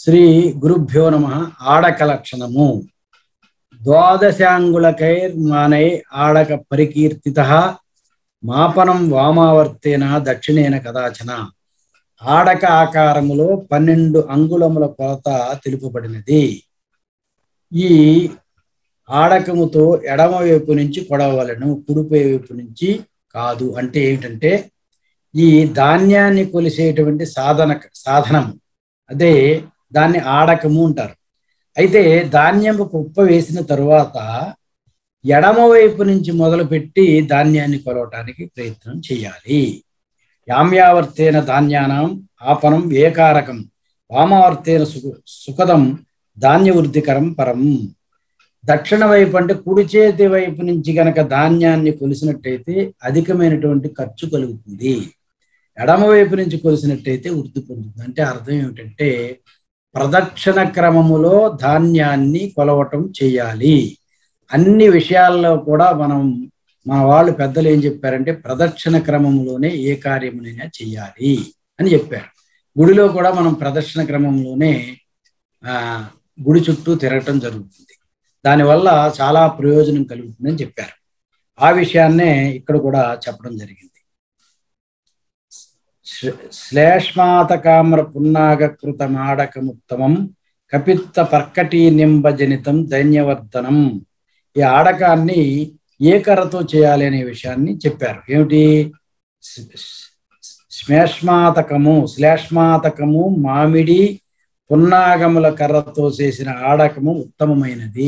శ్రీ గురుభ్యో నమ ఆడక లక్షణము ద్వాదశాంగుళకైర్మానై ఆడక పరికీర్తిత మాపనం వామావర్తేన దక్షిణేన కదాచన ఆడక ఆకారములో పన్నెండు అంగుళముల కొలత తెలుపబడినది ఈ ఆడకముతో ఎడమ వైపు నుంచి కొడవలను కుడిపై వైపు నుంచి కాదు అంటే ఏమిటంటే ఈ ధాన్యాన్ని కొలిసేటువంటి సాధన సాధనము అదే దాన్ని ఆడకము అంటారు అయితే ధాన్యము కుప్ప వేసిన తరువాత ఎడమ వైపు నుంచి మొదలుపెట్టి ధాన్యాన్ని కొలవటానికి ప్రయత్నం చేయాలి యామ్యావర్తేన ధాన్యానం ఆపనం ఏకారకం వామావర్తేన సుఖ సుఖదం ధాన్య వృద్ధికరం పరం దక్షిణ వైపు అంటే కుడి చేతి వైపు నుంచి గనక ధాన్యాన్ని కొలిసినట్టయితే అధికమైనటువంటి ఖర్చు కలుగుతుంది ఎడమ వైపు నుంచి కొలిసినట్టయితే వృద్ధి పొందుతుంది అంటే అర్థం ఏమిటంటే ప్రదక్షిణ క్రమములో ధాన్యాన్ని కొలవటం చేయాలి అన్ని విషయాల్లో కూడా మనం మన వాళ్ళు పెద్దలు ఏం చెప్పారంటే ప్రదక్షిణ క్రమంలోనే ఏ కార్యమునైనా చెయ్యాలి అని చెప్పారు గుడిలో కూడా మనం ప్రదక్షిణ క్రమంలోనే ఆ గుడి చుట్టూ తిరగటం జరుగుతుంది దానివల్ల చాలా ప్రయోజనం కలుగుతుందని చెప్పారు ఆ విషయాన్నే ఇక్కడ కూడా చెప్పడం జరిగింది శ్లేష్మాతకామ్ర పున్నాగకృత మాడకముత్తమం కపిత్త పర్కటీ నింబజనితం దైన్యవర్ధనం ఈ ఆడకాన్ని ఏ కర్రతో చేయాలి అనే విషయాన్ని చెప్పారు ఏమిటి శ్లేష్మాతకము శ్లేష్మాతకము మామిడి పున్నాగముల కర్రతో చేసిన ఆడకము ఉత్తమమైనది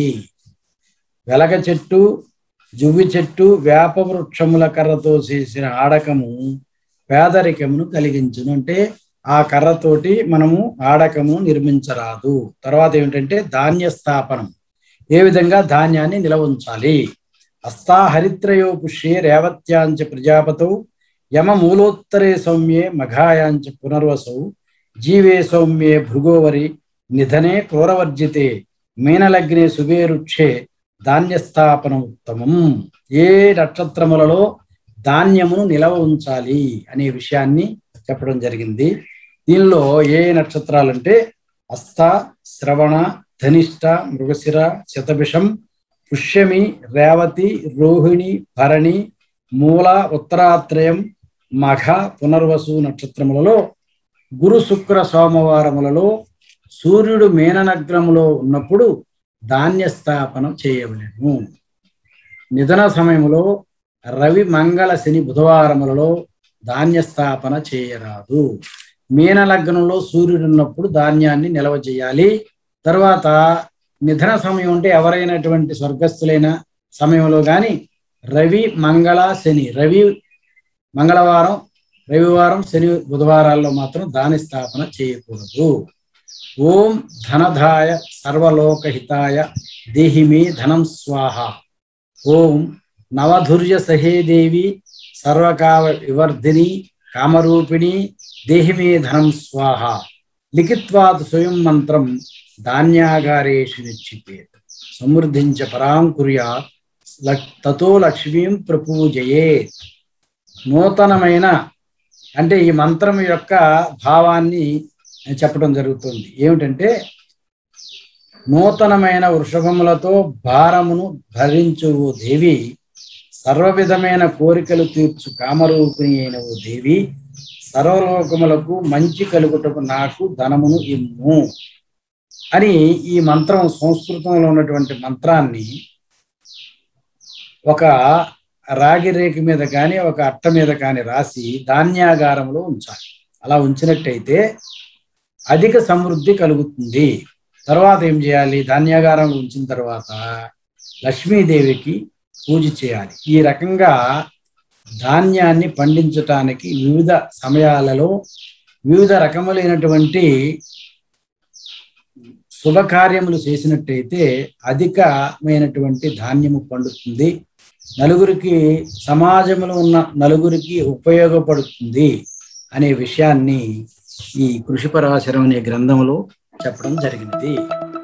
వెలగ చెట్టు జువ్వి చెట్టు వేప వృక్షముల కర్రతో చేసిన ఆడకము పేదరికమును కలిగించును అంటే ఆ కర్రతోటి మనము ఆడకము నిర్మించరాదు తర్వాత ఏమిటంటే ధాన్య స్థాపనం ఏ విధంగా ధాన్యాన్ని నిలవ ఉంచాలి అస్తా హరిత్రయో పుష్యే రేవత్యాంచ ప్రజాపతౌ యమ మూలోత్తరే సౌమ్యే మఘాయాంచ పునర్వసౌ జీవే సౌమ్యే భృగోవరి నిధనే క్రూరవర్జితే మీనలగ్నే సుబేరుక్షే ధాన్యస్థాపన ఉత్తమం ఏ నక్షత్రములలో ధాన్యమును నిలవ ఉంచాలి అనే విషయాన్ని చెప్పడం జరిగింది దీనిలో ఏ నక్షత్రాలంటే అస్త శ్రవణ ధనిష్ట మృగశిర శతభిషం పుష్యమి రేవతి రోహిణి భరణి మూల ఉత్తరాత్రయం మఘ పునర్వసు నక్షత్రములలో గురు శుక్ర సోమవారములలో సూర్యుడు మేననగ్రములో ఉన్నప్పుడు ధాన్య స్థాపనం చేయవలెను నిధన సమయంలో రవి మంగళ శని బుధవారములలో ధాన్య స్థాపన చేయరాదు మీన లగ్నంలో సూర్యుడు ఉన్నప్పుడు ధాన్యాన్ని నిల్వ చేయాలి తర్వాత నిధన సమయం అంటే ఎవరైనటువంటి స్వర్గస్థులైన సమయంలో కానీ రవి మంగళ శని రవి మంగళవారం రవివారం శని బుధవారాల్లో మాత్రం దాని స్థాపన చేయకూడదు ఓం ధనధాయ సర్వలోకహితాయ దేహిమే ధనం స్వాహ ఓం నవధుర్య సహేదేవి సర్వకావ వివర్ధిని కామరూపిణి దేహిమే ధనం స్వాహ లిఖిత్వాత్ స్వయం మంత్రం ధాన్యాగారేషు నిక్షిపేత్ సమృద్ధించ పరాం కుర్యాత్ తతో లక్ష్మీం ప్రపూజయేత్ నూతనమైన అంటే ఈ మంత్రం యొక్క భావాన్ని చెప్పడం జరుగుతుంది ఏమిటంటే నూతనమైన వృషభములతో భారమును భరించు ఓ దేవి సర్వవిధమైన కోరికలు తీర్చు కామరూపిణి అయిన ఓ దేవి సర్వలోకములకు మంచి కలుగుటకు నాకు ధనమును ఇమ్ము అని ఈ మంత్రం సంస్కృతంలో ఉన్నటువంటి మంత్రాన్ని ఒక రాగి రేఖ మీద కానీ ఒక అట్ట మీద కానీ రాసి ధాన్యాగారంలో ఉంచాలి అలా ఉంచినట్టయితే అధిక సమృద్ధి కలుగుతుంది తర్వాత ఏం చేయాలి ధాన్యాగారంలో ఉంచిన తర్వాత లక్ష్మీదేవికి పూజ చేయాలి ఈ రకంగా ధాన్యాన్ని పండించటానికి వివిధ సమయాలలో వివిధ రకములైనటువంటి శుభకార్యములు చేసినట్టయితే అధికమైనటువంటి ధాన్యము పండుతుంది నలుగురికి సమాజంలో ఉన్న నలుగురికి ఉపయోగపడుతుంది అనే విషయాన్ని ఈ కృషి పరాశరం అనే గ్రంథంలో చెప్పడం జరిగినది